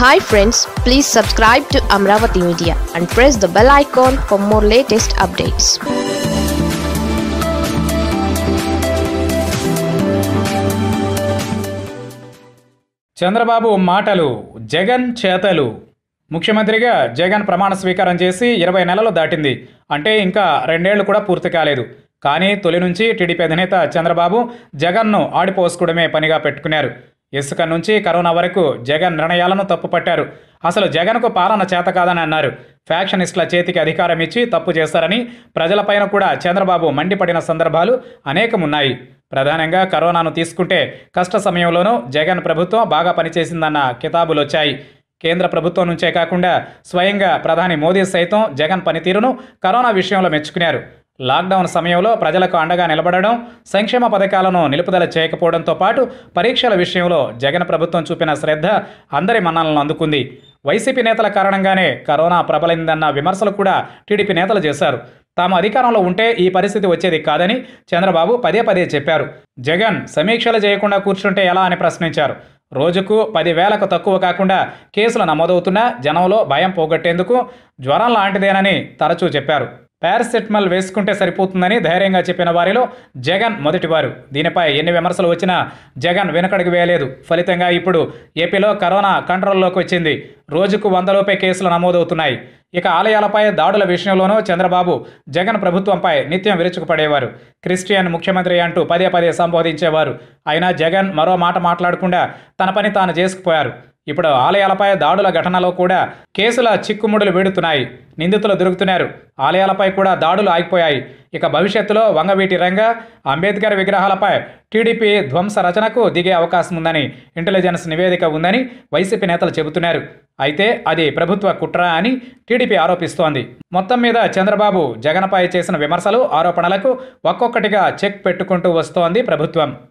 hi friends please subscribe to Amaravati media and press the bell icon for more latest updates Chandrababu మాటలు జగన్ చేతలు ముఖ్యమంత్రిగా జగన్ ప్రమాణ స్వీకారం చేసి ఇరవై నెలలు దాటింది అంటే ఇంకా రెండేళ్లు కూడా పూర్తి కాలేదు కానీ తొలి నుంచి టీడీపీ అధినేత చంద్రబాబు జగన్ను ఆడిపోసుకోవడమే పనిగా పెట్టుకున్నారు ఇసుక నుంచి కరోనా వరకు జగన్ నిర్ణయాలను తప్పుపట్టారు అసలు జగన్కు పాలన చేత కాదని అన్నారు ఫ్యాక్షనిస్టుల చేతికి అధికారం ఇచ్చి తప్పు చేస్తారని ప్రజలపైన కూడా చంద్రబాబు మండిపడిన సందర్భాలు అనేకమున్నాయి ప్రధానంగా కరోనాను తీసుకుంటే కష్ట సమయంలోనూ జగన్ ప్రభుత్వం బాగా పనిచేసిందన్న కితాబులు వచ్చాయి కేంద్ర ప్రభుత్వం నుంచే కాకుండా స్వయంగా ప్రధాని మోదీ సైతం జగన్ పనితీరును కరోనా విషయంలో మెచ్చుకున్నారు లాక్డౌన్ సమయంలో ప్రజలకు అండగా నిలబడడం సంక్షేమ పథకాలను నిలుపుదల చేయకపోవడంతో పాటు పరీక్షల విషయంలో జగన్ ప్రభుత్వం చూపిన శ్రద్ధ అందరి మన్ననలను అందుకుంది వైసీపీ నేతల కారణంగానే కరోనా ప్రబలిందన్న విమర్శలు కూడా టీడీపీ నేతలు చేశారు తాము అధికారంలో ఉంటే ఈ పరిస్థితి వచ్చేది కాదని చంద్రబాబు పదే పదే చెప్పారు జగన్ సమీక్షలు చేయకుండా కూర్చుంటే ఎలా అని ప్రశ్నించారు రోజుకు పదివేలకు తక్కువ కాకుండా కేసులు నమోదవుతున్నా జనంలో భయం పోగొట్టేందుకు జ్వరం లాంటిదేనని తరచూ చెప్పారు పారాసెటమాల్ వేసుకుంటే సరిపోతుందని ధైర్యంగా చెప్పిన వారిలో జగన్ మొదటివారు దీనిపై ఎన్ని విమర్శలు వచ్చినా జగన్ వెనుకడుగు వేయలేదు ఫలితంగా ఇప్పుడు ఏపీలో కరోనా కంట్రోల్లోకి వచ్చింది రోజుకు వందలోపే కేసులు నమోదవుతున్నాయి ఇక ఆలయాలపై దాడుల విషయంలోనూ చంద్రబాబు జగన్ ప్రభుత్వంపై నిత్యం విరుచుకుపడేవారు క్రిస్టియన్ ముఖ్యమంత్రి అంటూ పదే పదే సంబోధించేవారు అయినా జగన్ మరో మాట మాట్లాడకుండా తన పని తాను చేసుకుపోయారు ఇప్పుడు ఆలయాలపై దాడుల ఘటనలో కూడా కేసుల చిక్కుముడులు వీడుతున్నాయి నిందితులు దొరుకుతున్నారు ఆలయాలపై కూడా దాడులు ఆగిపోయాయి ఇక భవిష్యత్తులో వంగవీటి రంగ అంబేద్కర్ విగ్రహాలపై టీడీపీ ధ్వంస రచనకు దిగే అవకాశం ఉందని ఇంటెలిజెన్స్ నివేదిక ఉందని వైసీపీ నేతలు చెబుతున్నారు అయితే అది ప్రభుత్వ కుట్ర అని టీడీపీ ఆరోపిస్తోంది మొత్తం మీద చంద్రబాబు జగన్పై చేసిన విమర్శలు ఆరోపణలకు ఒక్కొక్కటిగా చెక్ పెట్టుకుంటూ వస్తోంది ప్రభుత్వం